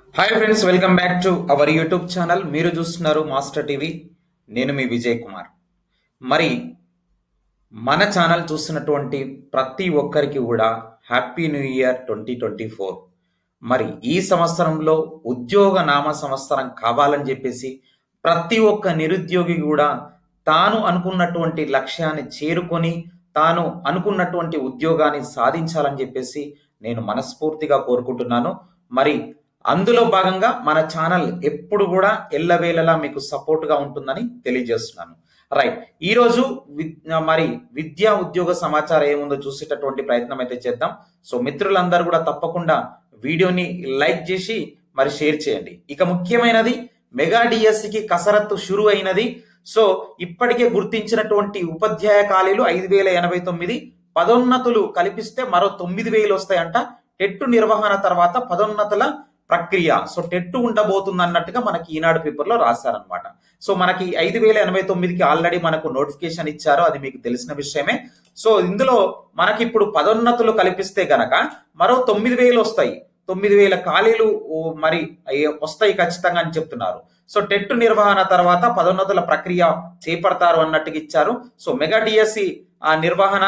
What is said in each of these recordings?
hi friends welcome back to our YouTube channel మీరు చూస్తున్నారు master TV నేను మీ విజయ్ కుమార్ మరి మన ఛానల్ చూస్తున్నటువంటి ప్రతి ఒక్కరికి కూడా happy new year twenty twenty four మరి ఈ సంవత్సరంలో ఉద్యోగ నామ సంవత్సరం కావాలని చెప్పేసి ప్రతి ఒక్క నిరుద్యోగి కూడా తాను అనుకున్నటువంటి లక్ష్యాన్ని చేరుకొని తాను అనుకున్నటువంటి ఉద్యోగాన్ని సాధించాలని చెప్పేసి నేను మనస్ఫూర్తిగా కోరుకుంటున్నాను మరి అందులో భాగంగా మన ఛానల్ ఎప్పుడు కూడా ఎల్లవేళలా మీకు సపోర్ట్గా ఉంటుందని తెలియజేస్తున్నాను రైట్ ఈరోజు వి- మరి విద్యా ఉద్యోగ సమాచారం ఏముందో చూసేటటువంటి ప్రయత్నం అయితే చేద్దాం సో మిత్రులందరూ కూడా తప్పకుండా వీడియోని లైక్ చేసి మరి షేర్ చేయండి ఇక ముఖ్యమైనది మెగా డిఎస్సికి కసరత్తు షురు అయినది సో ఇప్పటికే గుర్తించినటువంటి ఉపాధ్యాయ ఖాళీలు ఐదు వేల ఎనభై తొమ్మిది పదోన్నతులు కల్పిస్తే మరో తొమ్మిది వేలు వస్తాయంట టెట్టు నిర్వహణ తర్వాత పదోన్నతుల ప్రక్రియ సో టెట్టు ఉండబోతుంది అన్నట్టుగా మనకి ఈనాడు పేపర్లో రాశారనమాట సో మనకి ఐదు వేల ఎనభై తొమ్మిదికి ఆల్రెడీ మనకు నోటిఫికేషన్ ఇచ్చారు అది మీకు తెలిసిన విషయమే సో ఇందులో మనకి ఇప్పుడు పదోన్నతులు కల్పిస్తే గనక మరో తొమ్మిది వేలు వస్తాయి తొమ్మిది వేల ఖాళీలు ఓ మరి అయ్యే- వస్తాయి ఖచ్చితంగా అని చెప్తున్నారు సో టెట్ నిర్వహణ తర్వాత పదోన్నతుల ప్రక్రియ చేపడతారు అన్నట్టుగా ఇచ్చారు సో మెగా డిఎస్సి ఆ నిర్వహణ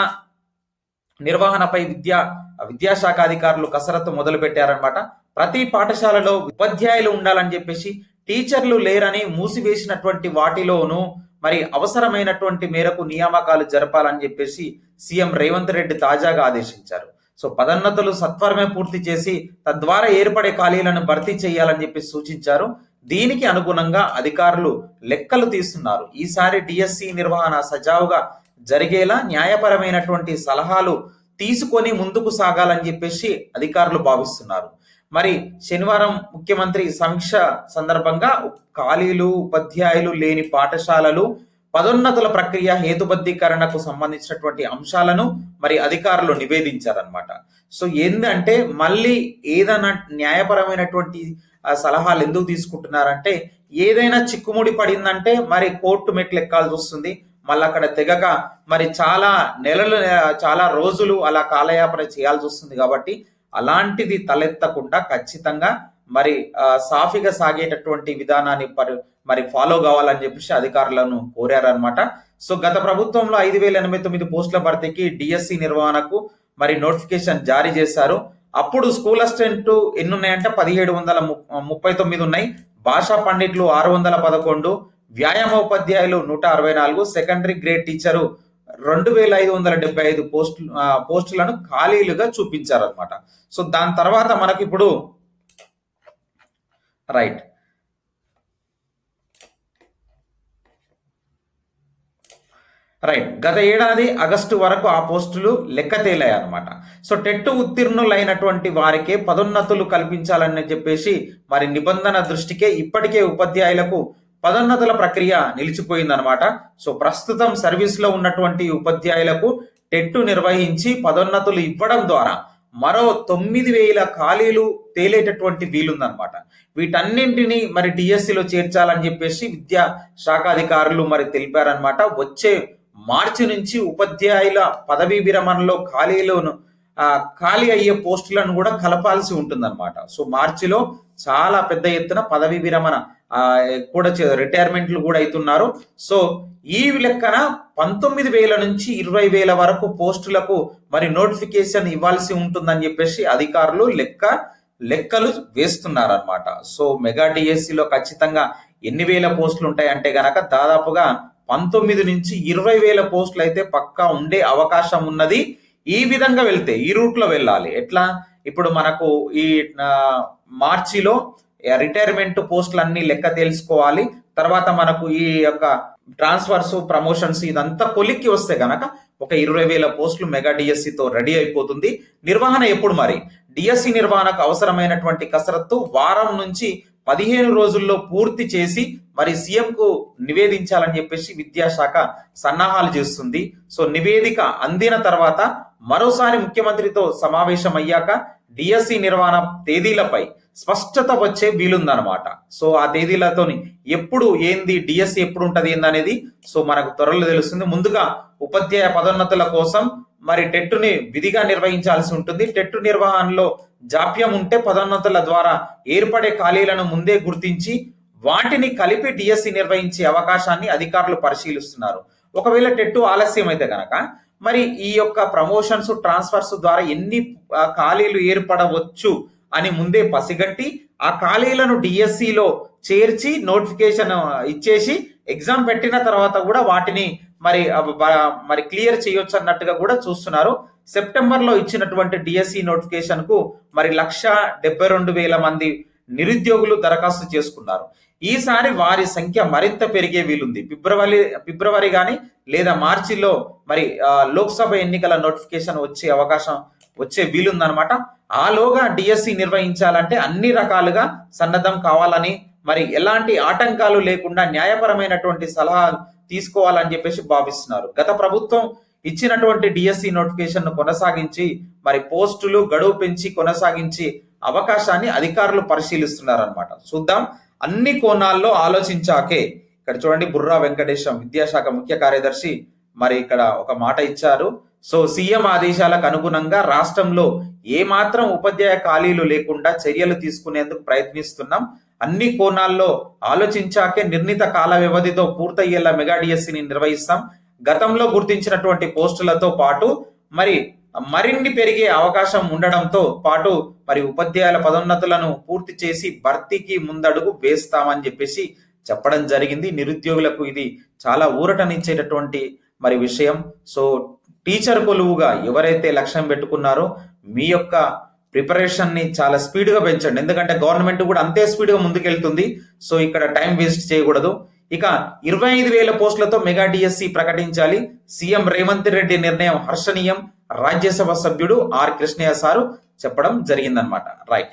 నిర్వహణపై విద్యా విద్యాశాఖ అధికారులు కసరత్తు మొదలు పెట్టారనమాట ప్రతి పాఠశాలలో ఉపాధ్యాయులు ఉండాలని చెప్పేసి టీచర్లు లేరని మూసివేసినటువంటి వాటిలోనూ మరి అవసరమైనటువంటి మేరకు నియామకాలు జరపాలని చెప్పేసి సీఎం రేవంత్ రెడ్డి తాజాగా ఆదేశించారు సో పదోన్నతులు సత్వరమే పూర్తి చేసి తద్వారా ఏర్పడే ఖాళీలను భర్తీ చేయాలని చెప్పి సూచించారు దీనికి అనుగుణంగా అధికారులు లెక్కలు తీస్తున్నారు ఈసారి డిఎస్సి నిర్వహణ సజావుగా జరిగేలా న్యాయపరమైనటువంటి సలహాలు తీసుకొని ముందుకు సాగాలని చెప్పేసి అధికారులు భావిస్తున్నారు మరి శనివారం ముఖ్యమంత్రి సమీక్ష సందర్భంగా ఖాళీలు ఉపాధ్యాయులు లేని పాఠశాలలు పదోన్నతుల ప్రక్రియ హేతుబద్ధీకరణకు సంబంధించినటువంటి అంశాలను మరి అధికారులు నివేదించారనమాట సో ఏందంటే మళ్ళీ ఏదైనా న్యాయపరమైనటువంటి ఆ, సలహాలు ఎందుకు తీసుకుంటున్నారంటే ఏదైనా చిక్కుముడి పడిందంటే మరి కోర్టు మెట్లు ఎక్కాల్సి వస్తుంది మళ్ళీ అక్కడ తెగక మరి చాలా నెలలు ఆ, చాలా రోజులు అలా కాలయాపన చేయాల్సి వస్తుంది కాబట్టి అలాంటిది తలెత్తకుండా ఖచ్చితంగా మరి ఆ, సాఫీగా సాగేటటువంటి విధానాన్ని పరి మరి ఫాలో కావాలని చెప్పేసి అధికారులను కోరారనమాట సో గత ప్రభుత్వంలో ఐదు వేల ఎనభై తొమ్మిది పోస్టుల భర్తీకి డిఎస్సి నిర్వహణకు మరి నోటిఫికేషన్ జారీ చేశారు అప్పుడు స్కూల్ అసిస్టెంట్ ఎన్ని ఉన్నాయంటే పదిహేడు వందల ము- ముప్పై తొమ్మిది ఉన్నాయి భాషా పండిట్లు ఆరు వందల పదకొండు వ్యాయామోపాధ్యాయులు నూట అరవై నాలుగు సెకండరీ గ్రేడ్ టీచరు రెండు వేల ఐదు వందల డెబ్బై ఐదు పోస్టులు ఆ, పోస్టులను ఖాళీలుగా చూపించారనమాట సో దాని తర్వాత మనకి ఇప్పుడు రైట్ రైట్ గత ఏడాది ఆగస్టు వరకు ఆ పోస్టులు లెక్క తేలాయి అనమాట సో టెట్ ఉత్తీర్ణులైనటువంటి వారికే పదోన్నతులు కల్పించాలని చెప్పేసి మరి నిబంధన దృష్టికే ఇప్పటికే ఉపాధ్యాయులకు పదోన్నతుల ప్రక్రియ నిలిచిపోయిందనమాట సో ప్రస్తుతం సర్వీస్ లో ఉన్నటువంటి ఉపాధ్యాయులకు టెట్టు నిర్వహించి పదోన్నతులు ఇవ్వడం ద్వారా మరో తొమ్మిది వేల ఖాళీలు తేలేటటువంటి వీలుందనమాట వీటన్నింటినీ మరి డిఎస్సిలో చేర్చాలని చెప్పేసి విద్యా శాఖ అధికారులు మరి తెలిపారనమాట వచ్చే మార్చి నుంచి ఉపాధ్యాయుల పదవీ విరమణలో ఖాళీలను ఆ, ఖాళీ అయ్యే పోస్టులను కూడా కలపాల్సి ఉంటుందన్నమాట సో మార్చిలో చాలా పెద్ద ఎత్తున పదవీ విరమణ ఆ, కూడా చే- రిటైర్మెంట్లు కూడా అవుతున్నారు సో ఈ లెక్కన పంతొమ్మిది వేల నుంచి ఇరవై వేల వరకు పోస్టులకు మరి నోటిఫికేషన్ ఇవ్వాల్సి ఉంటుందని చెప్పేసి అధికారులు లెక్క లెక్కలు వేస్తున్నారన్నమాట సో మెగా డిఎస్సిలో ఖచ్చితంగా ఎన్ని వేల పోస్టులు ఉంటాయంటే గనక దాదాపుగా పంతొమ్మిది నుంచి ఇరవై వేల పోస్టులు అయితే పక్కా ఉండే అవకాశం ఉన్నది ఈ విధంగా వెళ్తే ఈ రూట్ లో వెళ్ళాలి ఎట్లా ఇప్పుడు మనకు ఈ ఆ, మార్చిలో రిటైర్మెంట్ పోస్టులు అన్ని లెక్క తెలుసుకోవాలి తర్వాత మనకు ఈ యొక్క ట్రాన్స్ఫర్స్ ప్రమోషన్స్ ఇదంతా కొలిక్కి వస్తే గనక ఒక ఇరవై వేల పోస్టులు మెగా డిఎస్సి తో రెడీ అయిపోతుంది నిర్వహణ ఎప్పుడు మరి డిఎస్సి నిర్వహణకు అవసరమైనటువంటి కసరత్తు వారం నుంచి పదిహేను రోజుల్లో పూర్తి చేసి మరి సీఎం కు నివేదించాలని చెప్పేసి విద్యాశాఖ సన్నాహాలు చేస్తుంది సో నివేదిక అందిన తర్వాత మరోసారి ముఖ్యమంత్రితో సమావేశం అయ్యాక డిఎస్సి నిర్వహణ తేదీలపై స్పష్టత వచ్చే వీలుందనమాట సో ఆ తేదీలతోని ఎప్పుడు ఏంది డిఎస్సి ఎప్పుడు ఉంటది ఏంది అనేది సో మనకు త్వరలో తెలుస్తుంది ముందుగా ఉపాధ్యాయ పదోన్నతుల కోసం మరి టెట్టుని విధిగా నిర్వహించాల్సి ఉంటుంది టెట్టు నిర్వహణలో జాప్యం ఉంటే పదోన్నతుల ద్వారా ఏర్పడే ఖాళీలను ముందే గుర్తించి వాటిని కలిపి డిఎస్సి నిర్వహించే అవకాశాన్ని అధికారులు పరిశీలిస్తున్నారు ఒకవేళ టెట్టు ఆలస్యం అయితే గనక మరి ఈ యొక్క ప్రమోషన్స్ ట్రాన్స్ఫర్స్ ద్వారా ఎన్ని ఆ, ఖాళీలు ఏర్పడవచ్చు అని ముందే పసిగట్టి ఆ ఖాళీలను డిఎస్సిలో చేర్చి నోటిఫికేషన్ ఇచ్చేసి ఎగ్జామ్ పెట్టిన తర్వాత కూడా వాటిని మరి అవ- బ- మరి క్లియర్ చేయొచ్చు అన్నట్టుగా కూడా చూస్తున్నారు సెప్టెంబర్ లో ఇచ్చినటువంటి డిఎస్సి నోటిఫికేషన్ కు మరి లక్ష డెబ్బై రెండు వేల మంది నిరుద్యోగులు దరఖాస్తు చేసుకున్నారు ఈసారి వారి సంఖ్య మరింత పెరిగే వీలుంది ఫిబ్రవరి ఫిబ్రవరి కానీ లేదా మార్చిలో మరి ఆ, లోక్సభ ఎన్నికల నోటిఫికేషన్ వచ్చే అవకాశం వచ్చే వీలుందనమాట ఆలోగా డిఎస్సి నిర్వహించాలంటే అన్ని రకాలుగా సన్నద్ధం కావాలని మరి ఎలాంటి ఆటంకాలు లేకుండా న్యాయపరమైనటువంటి సలహా తీసుకోవాలని చెప్పేసి భావిస్తున్నారు గత ప్రభుత్వం ఇచ్చినటువంటి డిఎస్సి నోటిఫికేషన్ ను కొనసాగించి మరి పోస్టులు గడువు పెంచి కొనసాగించి అవకాశాన్ని అధికారులు పరిశీలిస్తున్నారు అనమాట చూద్దాం అన్ని కోణాల్లో ఆలోచించాకే ఇక్కడ చూడండి బుర్రా వెంకటేశం విద్యాశాఖ ముఖ్య కార్యదర్శి మరి ఇక్కడ ఒక మాట ఇచ్చారు సో సీఎం ఆదేశాలకు అనుగుణంగా రాష్ట్రంలో ఏ మాత్రం ఉపాధ్యాయ ఖాళీలు లేకుండా చర్యలు తీసుకునేందుకు ప్రయత్నిస్తున్నాం అన్ని కోణాల్లో ఆలోచించాకే నిర్ణీత కాల వ్యవధితో పూర్తయ్యేలా మెగా డిఎస్సిని నిర్వహిస్తాం గతంలో గుర్తించినటువంటి పోస్టులతో పాటు మరి మరిన్ని పెరిగే అవకాశం ఉండడంతో పాటు మరి ఉపాధ్యాయుల పదోన్నతులను పూర్తి చేసి భర్తీకి ముందడుగు వేస్తామని చెప్పేసి చెప్పడం జరిగింది నిరుద్యోగులకు ఇది చాలా ఊరటనిచ్చేటటువంటి మరి విషయం సో టీచర్ కొలువుగా ఎవరైతే లక్ష్యం పెట్టుకున్నారో మీ యొక్క ప్రిపరేషన్ ని చాలా స్పీడ్ గా పెంచండి ఎందుకంటే గవర్నమెంట్ కూడా అంతే స్పీడ్ గా ముందుకెళ్తుంది సో ఇక్కడ టైం వేస్ట్ చేయకూడదు ఇక ఇరవై ఐదు వేల పోస్టులతో మెగా డిఎస్సి ప్రకటించాలి సీఎం రేవంత్ రెడ్డి నిర్ణయం హర్షణీయం రాజ్యసభ సభ్యుడు ఆర్ కృష్ణయ్య సారు చెప్పడం జరిగిందనమాట రైట్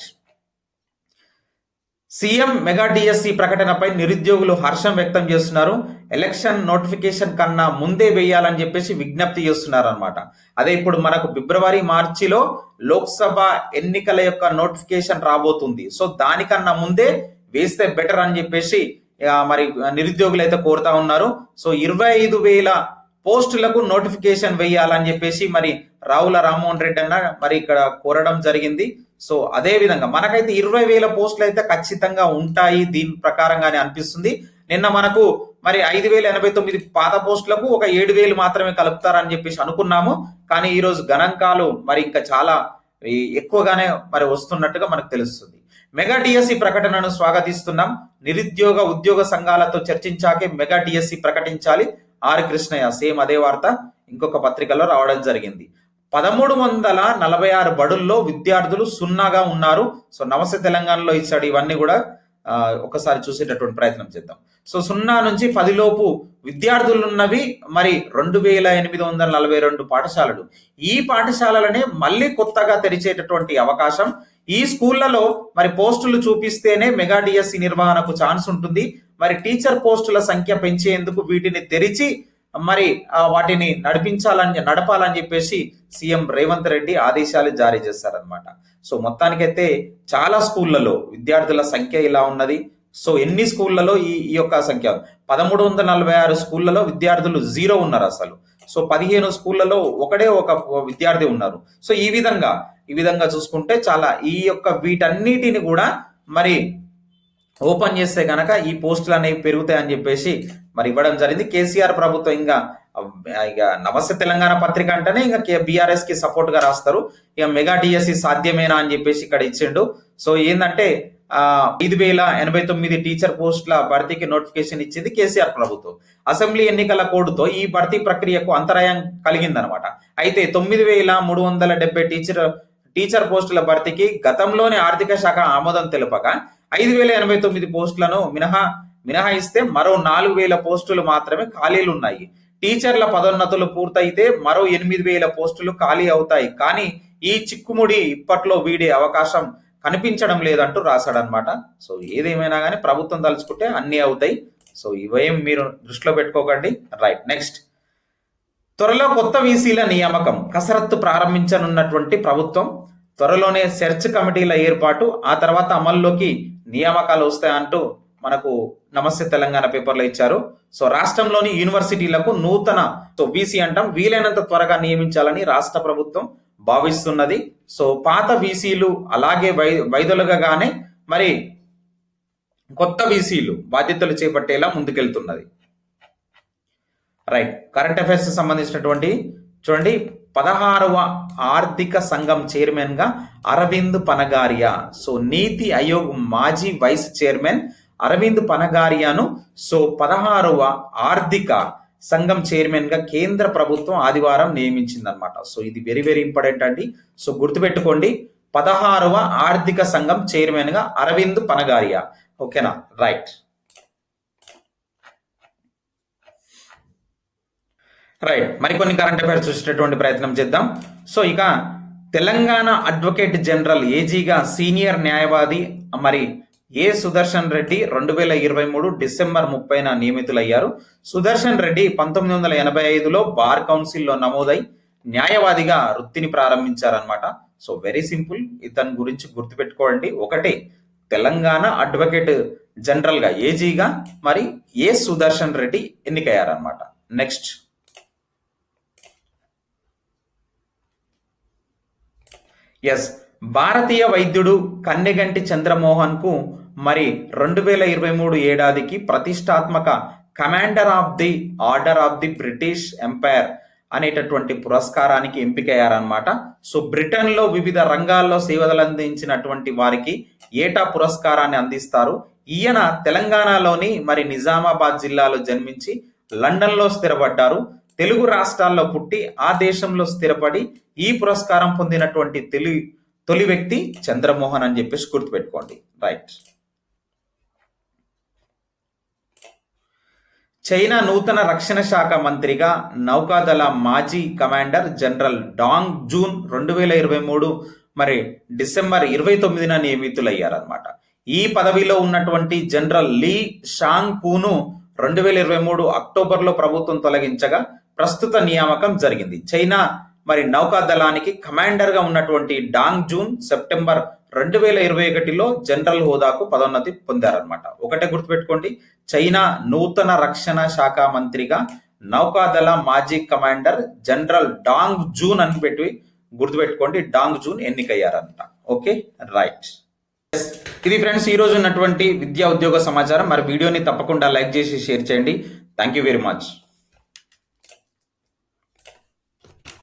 సీఎం మెగా డిఎస్సి ప్రకటనపై నిరుద్యోగులు హర్షం వ్యక్తం చేస్తున్నారు ఎలక్షన్ నోటిఫికేషన్ కన్నా ముందే వేయాలని చెప్పేసి విజ్ఞప్తి చేస్తున్నారు అనమాట అదే ఇప్పుడు మనకు ఫిబ్రవరి మార్చిలో లోక్సభ ఎన్నికల యొక్క నోటిఫికేషన్ రాబోతుంది సో దానికన్నా ముందే వేస్తే బెటర్ అని చెప్పేసి ఆ, మరి నిరుద్యోగులు అయితే కోరుతా ఉన్నారు సో ఇరవై ఐదు వేల పోస్టులకు నోటిఫికేషన్ వేయాలని చెప్పేసి మరి రావుల రామ్మోహన్ రెడ్డి అన్న మరి ఇక్కడ కోరడం జరిగింది సో అదే విధంగా మనకైతే ఇరవై వేల పోస్టులు అయితే ఖచ్చితంగా ఉంటాయి దీని ప్రకారంగానే అనిపిస్తుంది నిన్న మనకు మరి ఐదు వేల ఎనభై తొమ్మిది పాత పోస్టులకు ఒక ఏడు వేలు మాత్రమే కలుపుతారని చెప్పేసి అనుకున్నాము కానీ ఈ రోజు గణాంకాలు మరి ఇంకా చాలా ఈ ఎక్కువగానే మరి వస్తున్నట్టుగా మనకు తెలుస్తుంది మెగా డిఎస్సి ప్రకటనను స్వాగతిస్తున్నాం నిరుద్యోగ ఉద్యోగ సంఘాలతో చర్చించాకే మెగా డిఎస్సి ప్రకటించాలి ఆర్ కృష్ణయ్య సేమ్ అదే వార్త ఇంకొక పత్రికలో రావడం జరిగింది పదమూడు వందల నలభై ఆరు బడుల్లో విద్యార్థులు సున్నాగా ఉన్నారు సో నమస్తే తెలంగాణలో ఇచ్చాడు ఇవన్నీ కూడా ఆ, ఒకసారి చూసేటటువంటి ప్రయత్నం చేద్దాం సో సున్నా నుంచి పదిలోపు విద్యార్థులు ఉన్నవి మరి రెండు వేల ఎనిమిది వందల నలభై రెండు పాఠశాలలు ఈ పాఠశాలలనే మళ్ళీ కొత్తగా తెరిచేటటువంటి అవకాశం ఈ స్కూళ్లలో మరి పోస్టులు చూపిస్తేనే మెగా డిఎస్సి నిర్వహణకు ఛాన్స్ ఉంటుంది మరి టీచర్ పోస్టుల సంఖ్య పెంచేందుకు వీటిని తెరిచి మరి ఆ, వాటిని నడిపించాలని నడపాలని చెప్పేసి సీఎం రేవంత్ రెడ్డి ఆదేశాలు జారీ చేశారనమాట సో మొత్తానికైతే చాలా స్కూళ్లలో విద్యార్థుల సంఖ్య ఇలా ఉన్నది సో ఎన్ని స్కూళ్లలో ఈ ఈ యొక్క సంఖ్య పదమూడు వందల నలభై ఆరు స్కూళ్లలో విద్యార్థులు జీరో ఉన్నారు అసలు సో పదిహేను స్కూళ్లలో ఒకడే ఒక విద్యార్థి ఉన్నారు సో ఈ విధంగా ఈ విధంగా చూసుకుంటే చాలా ఈ యొక్క వీటన్నిటిని కూడా మరి ఓపెన్ చేస్తే గనక ఈ పోస్టులు అనేవి పెరుగుతాయని చెప్పేసి మరి ఇవ్వడం జరిగింది కేసీఆర్ ప్రభుత్వం ఇంకా ఆ, ఇక నమస్తే తెలంగాణ పత్రిక అంటేనే ఇంకా బీఆర్ఎస్ కి సపోర్ట్ గా రాస్తారు ఇక మెగా డిఎస్సి సాధ్యమేనా అని చెప్పేసి ఇక్కడ ఇచ్చిండు సో ఏంటంటే ఆ ఐదు వేల ఎనభై తొమ్మిది టీచర్ పోస్టుల భర్తీకి నోటిఫికేషన్ ఇచ్చింది కేసీఆర్ ప్రభుత్వం అసెంబ్లీ ఎన్నికల కోడ్తో ఈ భర్తీ ప్రక్రియకు అంతరాయం కలిగిందనమాట అయితే తొమ్మిది వేల మూడు వందల డెబ్బై టీచర్ టీచర్ పోస్టుల భర్తీకి గతంలోనే ఆర్థిక శాఖ ఆమోదం తెలుపగా ఐదు వేల ఎనభై తొమ్మిది పోస్టులను మినహా మినహాయిస్తే మరో నాలుగు వేల పోస్టులు మాత్రమే ఖాళీలు ఉన్నాయి టీచర్ల పదోన్నతులు పూర్తయితే మరో ఎనిమిది వేల పోస్టులు ఖాళీ అవుతాయి కానీ ఈ చిక్కుముడి ఇప్పట్లో వీడే అవకాశం కనిపించడం లేదంటూ రాశాడనమాట సో ఏదేమైనా కానీ ప్రభుత్వం తలుచుకుంటే అన్ని అవుతాయి సో ఇవేం మీరు దృష్టిలో పెట్టుకోకండి రైట్ నెక్స్ట్ త్వరలో కొత్త వీసీల నియామకం కసరత్తు ప్రారంభించనున్నటువంటి ప్రభుత్వం త్వరలోనే సెర్చ్ కమిటీల ఏర్పాటు ఆ తర్వాత అమల్లోకి నియామకాలు వస్తాయంటూ మనకు నమస్తే తెలంగాణ పేపర్లో ఇచ్చారు సో రాష్ట్రంలోని యూనివర్సిటీలకు నూతన సో వీసీ అంటాం వీలైనంత త్వరగా నియమించాలని రాష్ట్ర ప్రభుత్వం భావిస్తున్నది సో పాత వీసీలు అలాగే వై వైదొలగగానే మరి కొత్త వీసీలు బాధ్యతలు చేపట్టేలా ముందుకెళ్తున్నది రైట్ కరెంట్ అఫైర్స్ సంబంధించినటువంటి చూడండి పదహారవ ఆర్థిక సంఘం చైర్మన్ గా అరవింద్ పనగారియా సో నీతి ఆయోగ్ మాజీ వైస్ చైర్మన్ అరవింద్ పనగారియాను సో పదహారవ ఆర్థిక సంఘం చైర్మన్ గా కేంద్ర ప్రభుత్వం ఆదివారం నియమించింది అనమాట సో ఇది వెరీ వెరీ ఇంపార్టెంట్ అండి సో గుర్తుపెట్టుకోండి పదహారవ ఆర్థిక సంఘం చైర్మన్ గా అరవింద్ పనగారియా ఓకేనా రైట్ రైట్ మరికొన్ని కరెంట్ అఫైర్స్ చూసేటటువంటి ప్రయత్నం చేద్దాం సో ఇక తెలంగాణ అడ్వకేట్ జనరల్ ఏజీగా సీనియర్ న్యాయవాది మరి ఏ సుదర్శన్ రెడ్డి రెండు వేల ఇరవై మూడు డిసెంబర్ ముప్పైన నియమితులయ్యారు సుదర్శన్ రెడ్డి పంతొమ్మిది వందల ఎనభై ఐదులో బార్ కౌన్సిల్లో నమోదై న్యాయవాదిగా వృత్తిని ప్రారంభించారనమాట సో వెరీ సింపుల్ ఇతని గురించి గుర్తుపెట్టుకోండి ఒకటే తెలంగాణ అడ్వకేట్ జనరల్ గా ఏజీగా మరి ఏ సుదర్శన్ రెడ్డి ఎన్నికయ్యారనమాట నెక్స్ట్ ఎస్ భారతీయ వైద్యుడు కన్నెగంటి చంద్రమోహన్ కు మరి రెండు వేల ఇరవై మూడు ఏడాదికి ప్రతిష్టాత్మక commander of the order of the British Empire అనేటటువంటి పురస్కారానికి ఎంపికయ్యారనమాట సో బ్రిటన్ లో వివిధ రంగాల్లో సేవలు అందించినటువంటి వారికి ఏటా పురస్కారాన్ని అందిస్తారు ఈయన తెలంగాణలోని మరి నిజామాబాద్ జిల్లాలో జన్మించి లండన్ లో స్థిరపడ్డారు తెలుగు రాష్ట్రాల్లో పుట్టి ఆ దేశంలో స్థిరపడి ఈ పురస్కారం పొందినటువంటి తొలి తొలి వ్యక్తి చంద్రమోహన్ అని చెప్పేసి గుర్తుపెట్టుకోండి రైట్ చైనా నూతన రక్షణ శాఖ మంత్రిగా నౌకాదళ మాజీ కమాండర్ జనరల్ డాంగ్ జూన్ రెండు వేల ఇరవై మూడు మరి డిసెంబర్ ఇరవై తొమ్మిదిన నియమితులయ్యారనమాట ఈ పదవిలో ఉన్నటువంటి జనరల్ లీ షాంగ్ పూను రెండు వేల ఇరవై మూడు అక్టోబర్లో ప్రభుత్వం తొలగించగా ప్రస్తుత నియామకం జరిగింది చైనా మరి నౌకాదళానికి కమాండర్ గా ఉన్నటువంటి డాంగ్ జూన్ సెప్టెంబర్ రెండు వేల ఇరవై ఒకటిలో జనరల్ హోదాకు పదోన్నతి పొందారనమాట ఒకటే గుర్తుపెట్టుకోండి చైనా నూతన రక్షణ శాఖ మంత్రిగా నౌకాదళ మాజీ కమాండర్ జనరల్ డాంగ్ జూన్ అని పెట్టి గుర్తుపెట్టుకోండి డాంగ్ జూన్ ఎన్నికయ్యారంట ఓకే రైట్ ఇది ఫ్రెండ్స్ ఈ రోజు ఉన్నటువంటి విద్యా ఉద్యోగ సమాచారం మరి వీడియోని తప్పకుండా లైక్ చేసి షేర్ చేయండి థ్యాంక్ యూ వెరీ మచ్